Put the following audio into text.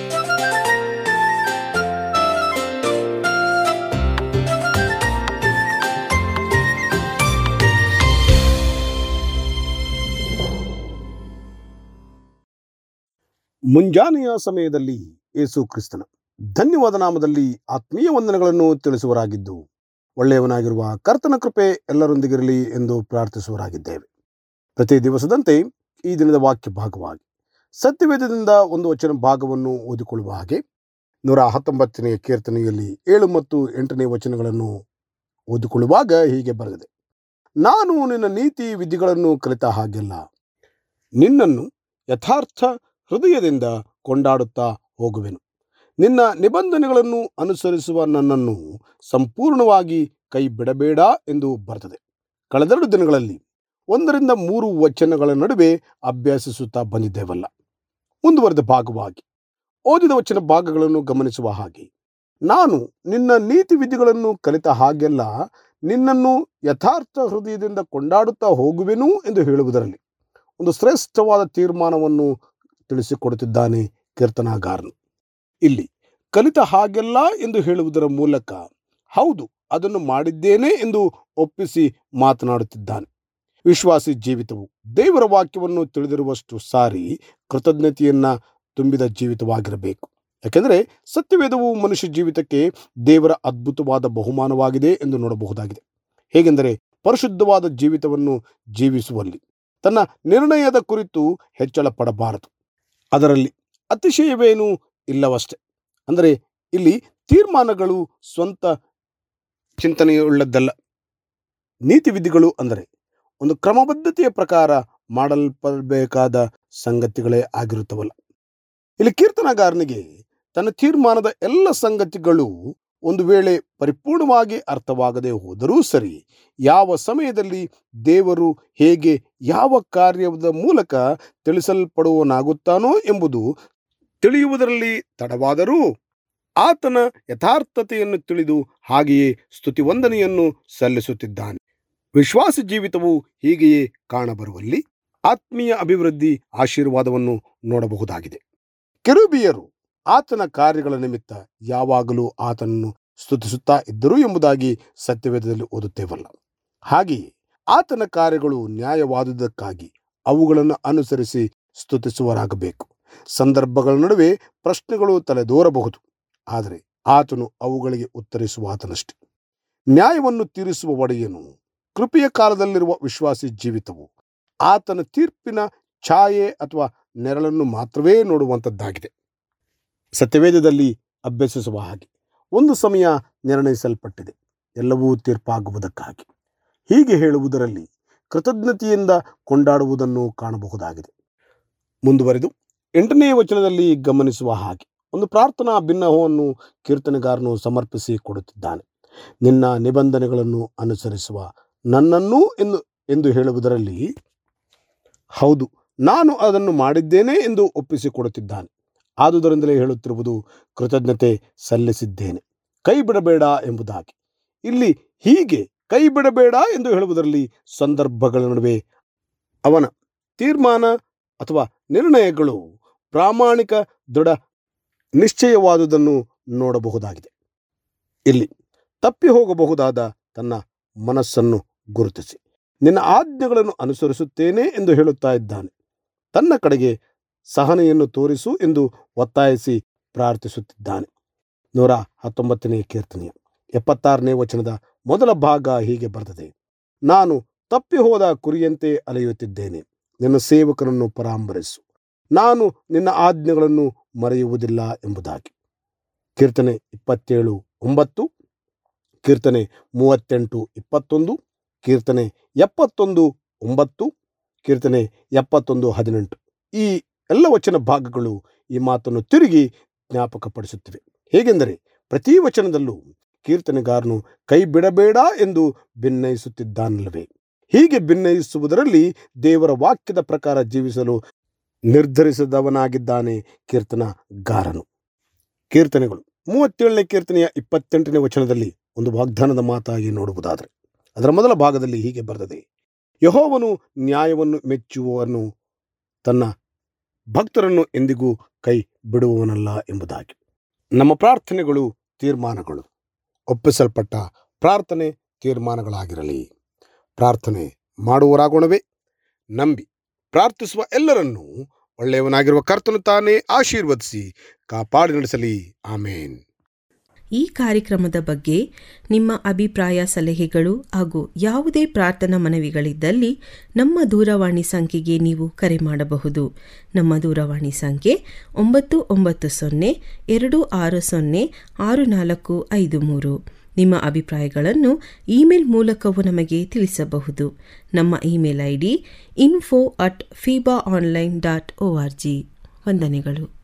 ಮುಂಜಾನೆಯ ಸಮಯದಲ್ಲಿ ಯೇಸು ಕ್ರಿಸ್ತನ ಧನ್ಯವಾದ ನಾಮದಲ್ಲಿ ಆತ್ಮೀಯ ವಂದನೆಗಳನ್ನು ತಿಳಿಸುವರಾಗಿದ್ದು ಒಳ್ಳೆಯವನಾಗಿರುವ ಕರ್ತನ ಕೃಪೆ ಎಲ್ಲರೊಂದಿಗಿರಲಿ ಎಂದು ಪ್ರಾರ್ಥಿಸುವರಾಗಿದ್ದೇವೆ ಪ್ರತಿ ದಿವಸದಂತೆ ಈ ದಿನದ ವಾಕ್ಯ ಭಾಗವಾಗಿ ಸತ್ಯವೇದದಿಂದ ಒಂದು ವಚನ ಭಾಗವನ್ನು ಓದಿಕೊಳ್ಳುವ ಹಾಗೆ ನೂರ ಹತ್ತೊಂಬತ್ತನೆಯ ಕೀರ್ತನೆಯಲ್ಲಿ ಏಳು ಮತ್ತು ಎಂಟನೇ ವಚನಗಳನ್ನು ಓದಿಕೊಳ್ಳುವಾಗ ಹೀಗೆ ಬರೆದಿದೆ ನಾನು ನಿನ್ನ ನೀತಿ ವಿಧಿಗಳನ್ನು ಕಲಿತ ಹಾಗೆಲ್ಲ ನಿನ್ನನ್ನು ಯಥಾರ್ಥ ಹೃದಯದಿಂದ ಕೊಂಡಾಡುತ್ತಾ ಹೋಗುವೆನು ನಿನ್ನ ನಿಬಂಧನೆಗಳನ್ನು ಅನುಸರಿಸುವ ನನ್ನನ್ನು ಸಂಪೂರ್ಣವಾಗಿ ಕೈ ಬಿಡಬೇಡ ಎಂದು ಬರ್ತದೆ ಕಳೆದೆರಡು ದಿನಗಳಲ್ಲಿ ಒಂದರಿಂದ ಮೂರು ವಚನಗಳ ನಡುವೆ ಅಭ್ಯಾಸಿಸುತ್ತಾ ಬಂದಿದ್ದೇವಲ್ಲ ಮುಂದುವರೆದ ಭಾಗವಾಗಿ ಓದಿದ ವಚನ ಭಾಗಗಳನ್ನು ಗಮನಿಸುವ ಹಾಗೆ ನಾನು ನಿನ್ನ ನೀತಿ ವಿಧಿಗಳನ್ನು ಕಲಿತ ಹಾಗೆಲ್ಲ ನಿನ್ನನ್ನು ಯಥಾರ್ಥ ಹೃದಯದಿಂದ ಕೊಂಡಾಡುತ್ತಾ ಹೋಗುವೆನು ಎಂದು ಹೇಳುವುದರಲ್ಲಿ ಒಂದು ಶ್ರೇಷ್ಠವಾದ ತೀರ್ಮಾನವನ್ನು ತಿಳಿಸಿಕೊಡುತ್ತಿದ್ದಾನೆ ಕೀರ್ತನಾಗಾರನು ಇಲ್ಲಿ ಕಲಿತ ಹಾಗೆಲ್ಲ ಎಂದು ಹೇಳುವುದರ ಮೂಲಕ ಹೌದು ಅದನ್ನು ಮಾಡಿದ್ದೇನೆ ಎಂದು ಒಪ್ಪಿಸಿ ಮಾತನಾಡುತ್ತಿದ್ದಾನೆ ವಿಶ್ವಾಸಿ ಜೀವಿತವು ದೇವರ ವಾಕ್ಯವನ್ನು ತಿಳಿದಿರುವಷ್ಟು ಸಾರಿ ಕೃತಜ್ಞತೆಯನ್ನ ತುಂಬಿದ ಜೀವಿತವಾಗಿರಬೇಕು ಯಾಕೆಂದರೆ ಸತ್ಯವೇದವು ಮನುಷ್ಯ ಜೀವಿತಕ್ಕೆ ದೇವರ ಅದ್ಭುತವಾದ ಬಹುಮಾನವಾಗಿದೆ ಎಂದು ನೋಡಬಹುದಾಗಿದೆ ಹೇಗೆಂದರೆ ಪರಿಶುದ್ಧವಾದ ಜೀವಿತವನ್ನು ಜೀವಿಸುವಲ್ಲಿ ತನ್ನ ನಿರ್ಣಯದ ಕುರಿತು ಹೆಚ್ಚಳ ಪಡಬಾರದು ಅದರಲ್ಲಿ ಅತಿಶಯವೇನೂ ಇಲ್ಲವಷ್ಟೆ ಅಂದರೆ ಇಲ್ಲಿ ತೀರ್ಮಾನಗಳು ಸ್ವಂತ ಚಿಂತನೆಯುಳ್ಳದ್ದಲ್ಲ ನೀತಿ ವಿಧಿಗಳು ಅಂದರೆ ಒಂದು ಕ್ರಮಬದ್ಧತೆಯ ಪ್ರಕಾರ ಮಾಡಲ್ಪಡಬೇಕಾದ ಸಂಗತಿಗಳೇ ಆಗಿರುತ್ತವಲ್ಲ ಇಲ್ಲಿ ಕೀರ್ತನಗಾರನಿಗೆ ತನ್ನ ತೀರ್ಮಾನದ ಎಲ್ಲ ಸಂಗತಿಗಳು ಒಂದು ವೇಳೆ ಪರಿಪೂರ್ಣವಾಗಿ ಅರ್ಥವಾಗದೆ ಹೋದರೂ ಸರಿ ಯಾವ ಸಮಯದಲ್ಲಿ ದೇವರು ಹೇಗೆ ಯಾವ ಕಾರ್ಯದ ಮೂಲಕ ತಿಳಿಸಲ್ಪಡುವನಾಗುತ್ತಾನೋ ಎಂಬುದು ತಿಳಿಯುವುದರಲ್ಲಿ ತಡವಾದರೂ ಆತನ ಯಥಾರ್ಥತೆಯನ್ನು ತಿಳಿದು ಹಾಗೆಯೇ ಸ್ತುತಿವಂದನೆಯನ್ನು ಸಲ್ಲಿಸುತ್ತಿದ್ದಾನೆ ವಿಶ್ವಾಸ ಜೀವಿತವು ಹೀಗೆಯೇ ಕಾಣಬರುವಲ್ಲಿ ಆತ್ಮೀಯ ಅಭಿವೃದ್ಧಿ ಆಶೀರ್ವಾದವನ್ನು ನೋಡಬಹುದಾಗಿದೆ ಕೆರುಬಿಯರು ಆತನ ಕಾರ್ಯಗಳ ನಿಮಿತ್ತ ಯಾವಾಗಲೂ ಆತನನ್ನು ಸ್ತುತಿಸುತ್ತಾ ಇದ್ದರು ಎಂಬುದಾಗಿ ಸತ್ಯವೇದದಲ್ಲಿ ಓದುತ್ತೇವಲ್ಲ ಹಾಗೆಯೇ ಆತನ ಕಾರ್ಯಗಳು ನ್ಯಾಯವಾದುದಕ್ಕಾಗಿ ಅವುಗಳನ್ನು ಅನುಸರಿಸಿ ಸ್ತುತಿಸುವರಾಗಬೇಕು ಸಂದರ್ಭಗಳ ನಡುವೆ ಪ್ರಶ್ನೆಗಳು ತಲೆದೋರಬಹುದು ಆದರೆ ಆತನು ಅವುಗಳಿಗೆ ಉತ್ತರಿಸುವ ಆತನಷ್ಟೆ ನ್ಯಾಯವನ್ನು ತೀರಿಸುವ ಒಡೆಯನು ಕೃಪೆಯ ಕಾಲದಲ್ಲಿರುವ ವಿಶ್ವಾಸಿ ಜೀವಿತವು ಆತನ ತೀರ್ಪಿನ ಛಾಯೆ ಅಥವಾ ನೆರಳನ್ನು ಮಾತ್ರವೇ ನೋಡುವಂಥದ್ದಾಗಿದೆ ಸತ್ಯವೇದದಲ್ಲಿ ಅಭ್ಯಸಿಸುವ ಹಾಗೆ ಒಂದು ಸಮಯ ನಿರ್ಣಯಿಸಲ್ಪಟ್ಟಿದೆ ಎಲ್ಲವೂ ತೀರ್ಪಾಗುವುದಕ್ಕಾಗಿ ಹೀಗೆ ಹೇಳುವುದರಲ್ಲಿ ಕೃತಜ್ಞತೆಯಿಂದ ಕೊಂಡಾಡುವುದನ್ನು ಕಾಣಬಹುದಾಗಿದೆ ಮುಂದುವರೆದು ಎಂಟನೇ ವಚನದಲ್ಲಿ ಗಮನಿಸುವ ಹಾಗೆ ಒಂದು ಪ್ರಾರ್ಥನಾ ಭಿನ್ನಹವನ್ನು ಕೀರ್ತನೆಗಾರನು ಸಮರ್ಪಿಸಿ ಕೊಡುತ್ತಿದ್ದಾನೆ ನಿನ್ನ ನಿಬಂಧನೆಗಳನ್ನು ಅನುಸರಿಸುವ ನನ್ನನ್ನೂ ಎಂದು ಎಂದು ಹೇಳುವುದರಲ್ಲಿ ಹೌದು ನಾನು ಅದನ್ನು ಮಾಡಿದ್ದೇನೆ ಎಂದು ಒಪ್ಪಿಸಿಕೊಡುತ್ತಿದ್ದಾನೆ ಆದುದರಿಂದಲೇ ಹೇಳುತ್ತಿರುವುದು ಕೃತಜ್ಞತೆ ಸಲ್ಲಿಸಿದ್ದೇನೆ ಕೈ ಬಿಡಬೇಡ ಎಂಬುದಾಗಿ ಇಲ್ಲಿ ಹೀಗೆ ಕೈ ಬಿಡಬೇಡ ಎಂದು ಹೇಳುವುದರಲ್ಲಿ ಸಂದರ್ಭಗಳ ನಡುವೆ ಅವನ ತೀರ್ಮಾನ ಅಥವಾ ನಿರ್ಣಯಗಳು ಪ್ರಾಮಾಣಿಕ ದೃಢ ನಿಶ್ಚಯವಾದುದನ್ನು ನೋಡಬಹುದಾಗಿದೆ ಇಲ್ಲಿ ತಪ್ಪಿ ಹೋಗಬಹುದಾದ ತನ್ನ ಮನಸ್ಸನ್ನು ಗುರುತಿಸಿ ನಿನ್ನ ಆಜ್ಞೆಗಳನ್ನು ಅನುಸರಿಸುತ್ತೇನೆ ಎಂದು ಹೇಳುತ್ತಾ ಇದ್ದಾನೆ ತನ್ನ ಕಡೆಗೆ ಸಹನೆಯನ್ನು ತೋರಿಸು ಎಂದು ಒತ್ತಾಯಿಸಿ ಪ್ರಾರ್ಥಿಸುತ್ತಿದ್ದಾನೆ ನೂರ ಹತ್ತೊಂಬತ್ತನೇ ಕೀರ್ತನೆಯ ಎಪ್ಪತ್ತಾರನೇ ವಚನದ ಮೊದಲ ಭಾಗ ಹೀಗೆ ಬರೆದಿದೆ ನಾನು ತಪ್ಪಿ ಹೋದ ಕುರಿಯಂತೆ ಅಲೆಯುತ್ತಿದ್ದೇನೆ ನಿನ್ನ ಸೇವಕನನ್ನು ಪರಾಂಬರಿಸು ನಾನು ನಿನ್ನ ಆಜ್ಞೆಗಳನ್ನು ಮರೆಯುವುದಿಲ್ಲ ಎಂಬುದಾಗಿ ಕೀರ್ತನೆ ಇಪ್ಪತ್ತೇಳು ಒಂಬತ್ತು ಕೀರ್ತನೆ ಮೂವತ್ತೆಂಟು ಇಪ್ಪತ್ತೊಂದು ಕೀರ್ತನೆ ಎಪ್ಪತ್ತೊಂದು ಒಂಬತ್ತು ಕೀರ್ತನೆ ಎಪ್ಪತ್ತೊಂದು ಹದಿನೆಂಟು ಈ ಎಲ್ಲ ವಚನ ಭಾಗಗಳು ಈ ಮಾತನ್ನು ತಿರುಗಿ ಜ್ಞಾಪಕಪಡಿಸುತ್ತಿವೆ ಹೇಗೆಂದರೆ ಪ್ರತಿ ವಚನದಲ್ಲೂ ಕೀರ್ತನೆಗಾರನು ಕೈ ಬಿಡಬೇಡ ಎಂದು ಭಿನ್ನಯಿಸುತ್ತಿದ್ದಾನಲ್ಲವೇ ಹೀಗೆ ಭಿನ್ನಯಿಸುವುದರಲ್ಲಿ ದೇವರ ವಾಕ್ಯದ ಪ್ರಕಾರ ಜೀವಿಸಲು ನಿರ್ಧರಿಸಿದವನಾಗಿದ್ದಾನೆ ಕೀರ್ತನಗಾರನು ಕೀರ್ತನೆಗಳು ಮೂವತ್ತೇಳನೇ ಕೀರ್ತನೆಯ ಇಪ್ಪತ್ತೆಂಟನೇ ವಚನದಲ್ಲಿ ಒಂದು ವಾಗ್ದಾನದ ಮಾತಾಗಿ ನೋಡುವುದಾದರೆ ಅದರ ಮೊದಲ ಭಾಗದಲ್ಲಿ ಹೀಗೆ ಬರೆದಿದೆ ಯಹೋವನು ನ್ಯಾಯವನ್ನು ಮೆಚ್ಚುವವನು ತನ್ನ ಭಕ್ತರನ್ನು ಎಂದಿಗೂ ಕೈ ಬಿಡುವವನಲ್ಲ ಎಂಬುದಾಗಿ ನಮ್ಮ ಪ್ರಾರ್ಥನೆಗಳು ತೀರ್ಮಾನಗಳು ಒಪ್ಪಿಸಲ್ಪಟ್ಟ ಪ್ರಾರ್ಥನೆ ತೀರ್ಮಾನಗಳಾಗಿರಲಿ ಪ್ರಾರ್ಥನೆ ಮಾಡುವವರಾಗೋಣವೇ ನಂಬಿ ಪ್ರಾರ್ಥಿಸುವ ಎಲ್ಲರನ್ನೂ ಒಳ್ಳೆಯವನಾಗಿರುವ ಕರ್ತನು ತಾನೇ ಆಶೀರ್ವದಿಸಿ ಕಾಪಾಡಿ ನಡೆಸಲಿ ಆಮೇನ್ ಈ ಕಾರ್ಯಕ್ರಮದ ಬಗ್ಗೆ ನಿಮ್ಮ ಅಭಿಪ್ರಾಯ ಸಲಹೆಗಳು ಹಾಗೂ ಯಾವುದೇ ಪ್ರಾರ್ಥನಾ ಮನವಿಗಳಿದ್ದಲ್ಲಿ ನಮ್ಮ ದೂರವಾಣಿ ಸಂಖ್ಯೆಗೆ ನೀವು ಕರೆ ಮಾಡಬಹುದು ನಮ್ಮ ದೂರವಾಣಿ ಸಂಖ್ಯೆ ಒಂಬತ್ತು ಒಂಬತ್ತು ಸೊನ್ನೆ ಎರಡು ಆರು ಸೊನ್ನೆ ಆರು ನಾಲ್ಕು ಐದು ಮೂರು ನಿಮ್ಮ ಅಭಿಪ್ರಾಯಗಳನ್ನು ಇಮೇಲ್ ಮೂಲಕವೂ ನಮಗೆ ತಿಳಿಸಬಹುದು ನಮ್ಮ email I D info at fiba online dot O R G ವಂದನೆಗಳು